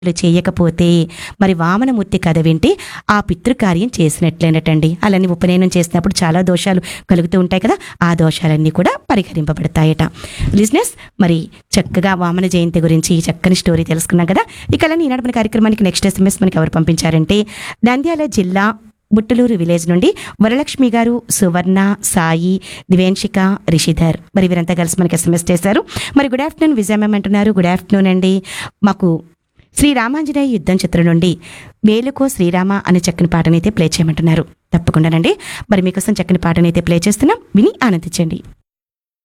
చేయకపోతే మరి వామనమూర్తి కథ వింటే ఆ పితృకార్యం చేసినట్లేనటండి అలానే ఉపనయనం చేసినప్పుడు చాలా దోషాలు కలుగుతూ ఉంటాయి కదా ఆ దోషాలన్నీ కూడా పరిహరింపబడతాయట లిజినెస్ మరి చక్కగా వామన జయంతి గురించి ఈ చక్కని స్టోరీ తెలుసుకున్నాం కదా ఇక అలానే ఈనాడు మన కార్యక్రమానికి నెక్స్ట్ ఎస్ఎంఎస్ మనకి ఎవరు పంపించారంటే నంద్యాల జిల్లా బుట్టలూరు విలేజ్ నుండి వరలక్ష్మి గారు సువర్ణ సాయి దివేన్షిక రిషిధర్ మరి వీరంతా కలిసి మనకి ఎస్ఎంఎస్ చేశారు మరి గుడ్ ఆఫ్టర్నూన్ విజయ మ్యామ్ అంటున్నారు గుడ్ ఆఫ్టర్నూన్ అండి మాకు శ్రీ రామాంజనేయ యుద్ధం చిత్రం నుండి మేలుకో శ్రీరామ అనే చక్కని పాటనైతే ప్లే చేయమంటున్నారు తప్పకుండానండి మరి మీకోసం చక్కని పాటనైతే ప్లే చేస్తున్నాం విని ఆనందించండి